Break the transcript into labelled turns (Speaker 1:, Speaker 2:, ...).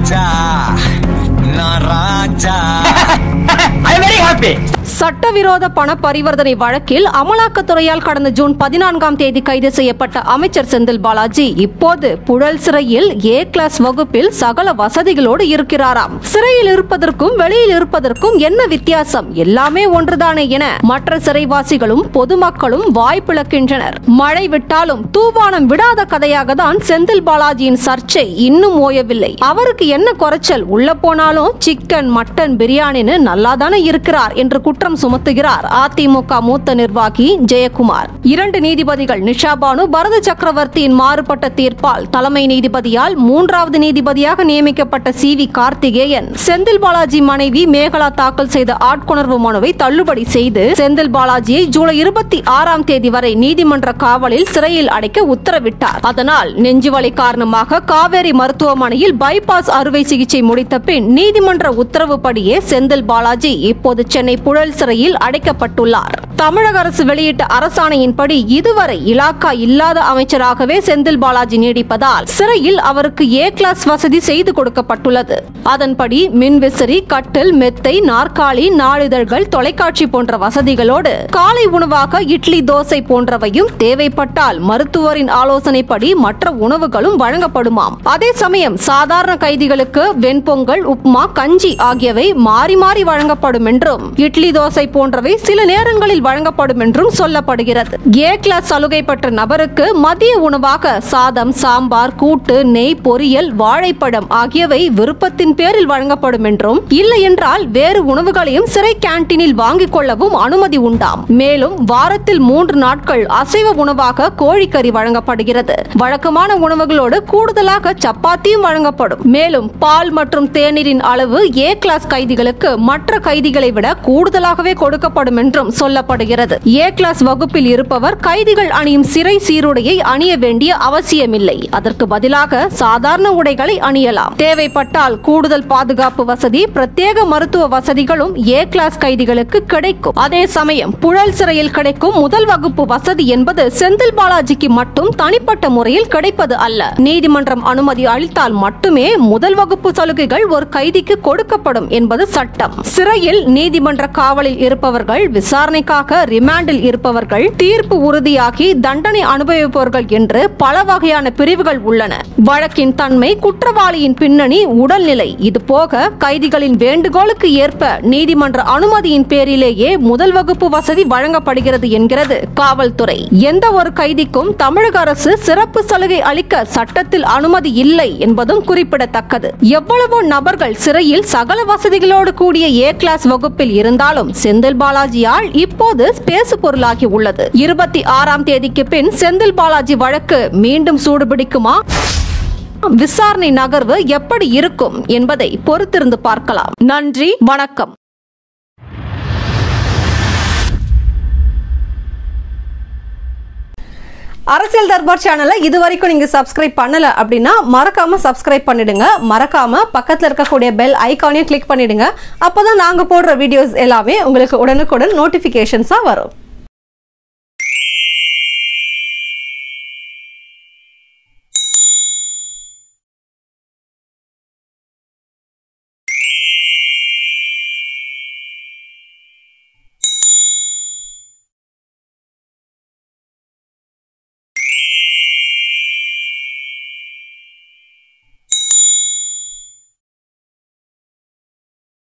Speaker 1: ராஜா நான் ராஜா
Speaker 2: I very happy
Speaker 3: சட்டவிரோத பண பரிவர்த்தனை வழக்கில் அமலாக்கத்துறையால் கடந்த ஜூன் பதினான்காம் தேதி கைது செய்யப்பட்ட அமைச்சர் செந்தில் பாலாஜி இப்போது புழல் சிறையில் ஏ கிளாஸ் வகுப்பில் சகல வசதிகளோடு இருக்கிறாராம் சிறையில் இருப்பதற்கும் வெளியில் இருப்பதற்கும் என்ன வித்தியாசம் எல்லாமே ஒன்றுதானே என மற்ற சிறைவாசிகளும் பொதுமக்களும் வாய்ப்பிழக்கின்றனர் மழை விட்டாலும் தூவானம் விடாத கதையாக தான் செந்தில் பாலாஜியின் சர்ச்சை இன்னும் ஓயவில்லை அவருக்கு என்ன குறைச்சல் உள்ள போனாலும் சிக்கன் மட்டன் பிரியாணின்னு நல்லாதானே இருக்கிறார் என்று குற்றம் சுமத்துகிறார் அதிமுக மூத்த நிர்வாகி ஜெயக்குமார் இரண்டு நீதிபதிகள் நிஷாபானு பரத சக்கரவர்த்தியின் மாறுபட்ட தீர்ப்பால் தலைமை நீதிபதியால் மூன்றாவது நீதிபதியாக நியமிக்கப்பட்ட சி வி கார்த்திகேயன் செந்தில் பாலாஜி மனைவி மேகலா தாக்கல் செய்த ஆட்கொணர்வு மனுவை தள்ளுபடி செய்து செந்தில் பாலாஜியை ஜூலை இருபத்தி ஆறாம் தேதி வரை நீதிமன்ற காவலில் சிறையில் அடைக்க உத்தரவிட்டார் அதனால் நெஞ்சுவலி காரணமாக காவேரி மருத்துவமனையில் பைபாஸ் அறுவை சிகிச்சை முடித்த பின் நீதிமன்ற உத்தரவுப்படியே செந்தில் பாலாஜி இப்போது சென்னை புழல் சிறையில் அடைக்கப்பட்டுள்ளார் தமிழக அரசு வெளியிட்ட அரசாணையின்படி இதுவரை இலாக்கா இல்லாத அமைச்சராகவே செந்தில் பாலாஜி நீடிப்பதால் சிறையில் அவருக்கு ஏ கிளாஸ் வசதி செய்து கொடுக்கப்பட்டுள்ளது அதன்படி மின்விசிறி கட்டில் மெத்தை நாற்காலி நாளிதழ்கள் தொலைக்காட்சி போன்ற வசதிகளோடு காலை உணவாக இட்லி தோசை போன்றவையும் தேவைப்பட்டால் மருத்துவரின் ஆலோசனைப்படி மற்ற உணவுகளும் வழங்கப்படுமாம் அதே சமயம் சாதாரண கைதிகளுக்கு வெண்பொங்கல் உப்மா கஞ்சி ஆகியவை மாறி மாறி வழங்கப்படும் என்றும் இட்லி தோசை போன்றவை சில நேரங்களில் வழங்கப்படும் என்றும் சொல்லப்படுகிறது ஏ கிளாஸ் சலுகை பெற்ற நபருக்கு மதிய உணவாக சாதம் சாம்பார் கூட்டு நெய் பொரியல் வாழைப்பழம் ஆகியவை விருப்பத்தின் பேரில் வழங்கப்படும் என்றும் இல்லை என்றால் வேறு உணவுகளையும் சிறை கேண்டீனில் வாங்கிக் கொள்ளவும் அனுமதி உண்டாம் மேலும் வாரத்தில் மூன்று நாட்கள் அசைவ உணவாக கோழிக்கறி வழங்கப்படுகிறது வழக்கமான உணவுகளோடு கூடுதலாக சப்பாத்தியும் வழங்கப்படும் மேலும் பால் மற்றும் தேநீரின் அளவு ஏ கிளாஸ் கைதிகளுக்கு மற்ற கைதிகளை விட கூடுதலாகவே கொடுக்கப்படும் என்றும் சொல்லப்படுகிறது ஏ கிளாஸ் வகுப்பில் இருப்பவர் கைதிகள் அணியும் சிறை சீருடையை அணிய வேண்டிய அவசியமில்லை அதற்கு பதிலாக சாதாரண உடைகளை அணியலாம் தேவைப்பட்டால் கூடுதல் பாதுகாப்பு வசதி பிரத்யேக மருத்துவ வசதிகளும் ஏ கிளாஸ் கைதிகளுக்கு கிடைக்கும் அதே சமயம் புழல் சிறையில் கிடைக்கும் முதல் வகுப்பு வசதி என்பது செந்தில் பாலாஜிக்கு மட்டும் தனிப்பட்ட முறையில் கிடைப்பது அல்ல நீதிமன்றம் அனுமதி அளித்தால் மட்டுமே முதல் வகுப்பு சலுகைகள் ஒரு கைதிக்கு கொடுக்கப்படும் என்பது சட்டம் சிறையில் நீதிமன்ற காவலில் இருப்பவர்கள் விசாரணைக்காக ரிமாண்டில் இருப்பவர்கள் தீர்ப்பு உறுதியாகி தண்டனை அனுபவிப்பவர்கள் என்று பல வகையான பிரிவுகள் உள்ளன வழக்கின் தன்மை குற்றவாளியின் பின்னணி உடல்நிலை இது போக கைதிகளின் வேண்டுகோளுக்கு ஏற்ப நீதிமன்ற அனுமதியின் பேரிலேயே முதல் வகுப்பு வசதி வழங்கப்படுகிறது என்கிறது காவல்துறை எந்த ஒரு கைதிக்கும் தமிழக அரசு சிறப்பு சலுகை அளிக்க சட்டத்தில் அனுமதி இல்லை என்பதும் குறிப்பிடத்தக்கது எவ்வளவோ நபர்கள் சிறையில் சகல வசதிகளோடு கூடிய ஏ கிளாஸ் வகுப்பில் இருந்தாலும் செந்தில் பாலாஜியால் இப்போது பேசு பொருளாகி உள்ளது இருபத்தி ஆறாம் தேதிக்கு பின் செந்தில் பாலாஜி வழக்கு மீண்டும் சூடுபிடிக்குமா விசாரணை நகர்வு எப்படி இருக்கும் என்பதை பொறுத்திருந்து பார்க்கலாம் நன்றி வணக்கம் அரசியல் தர்பார் சேனலை இது வரைக்கும் நீங்க சப்ஸ்கிரைப் பண்ணல அப்படின்னா மறக்காம சப்ஸ்கிரைப் பண்ணிடுங்க மறக்காம பக்கத்துல இருக்கக்கூடிய பெல் ஐகானையும் கிளிக் பண்ணிடுங்க அப்பதான் நாங்க போடுற வீடியோஸ் எல்லாமே உங்களுக்கு உடனுக்குடன் நோட்டிபிகேஷன்ஸா வரும்